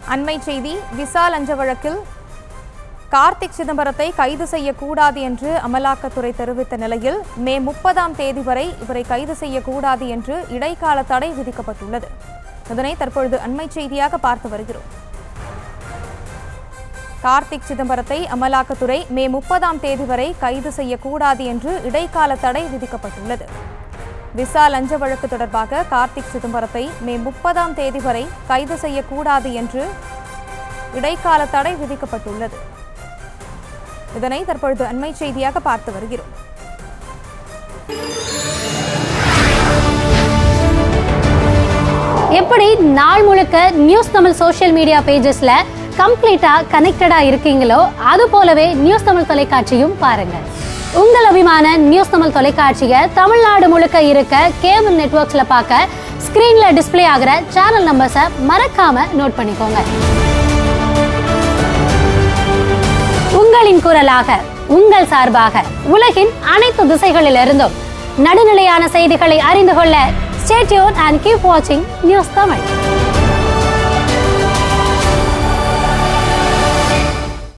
அண்மை செய்தி விசா லஞ்ச வழக்கில் கார்த்திக் சிதம்பரத்தை கைது செய்யக்கூடாது என்று அமலாக்கத்துறை தெரிவித்த நிலையில் மே முப்பதாம் தேதி வரை இவரை கைது செய்யக்கூடாது என்று இடைக்கால தடை விதிக்கப்பட்டுள்ளது இதனை தற்பொழுது அண்மை செய்தியாக பார்த்து வருகிறோம் கார்த்திக் சிதம்பரத்தை அமலாக்கத்துறை மே முப்பதாம் தேதி வரை கைது செய்யக்கூடாது என்று இடைக்கால தடை விதிக்கப்பட்டுள்ளது விசா லஞ்ச வழக்கு தொடர்பாக கார்த்திக் சிதம்பரத்தை மே முப்பதாம் தேதி வரை கைது செய்யக்கூடாது என்று இடைக்கால தடை விதிக்கப்பட்டுள்ளது இதனை தற்பொழுது அண்மை செய்தியாக பார்த்து வருகிறோம் எப்படி நாள் முழுக்க நியூஸ் தமிழ் சோஷியல் மீடியா பேஜஸ்ல கம்ப்ளீட்டா கனெக்டடா இருக்கீங்களோ அது போலவே நியூஸ் தமிழ் தொலைக்காட்சியும் பாருங்க உங்கள் அபிமான நியூஸ் தமிழ் தொலைக்காட்சியை தமிழ்நாடு முழுக்க இருக்க கேபிள் நெட்வொர்க்ஸ்ல பார்க்க ஸ்கிரீன்ல டிஸ்ப்ளே ஆகிற சேனல் நம்பர்ஸை மறக்காம நோட் பண்ணிக்கோங்க உங்களின் குரலாக உங்கள் சார்பாக உலகின் அனைத்து திசைகளிலிருந்தும் நடுநிலையான செய்திகளை அறிந்து கொள்ள ஸ்டேட்யூன் அண்ட் கீப் வாட்சிங் நியூஸ் தமிழ்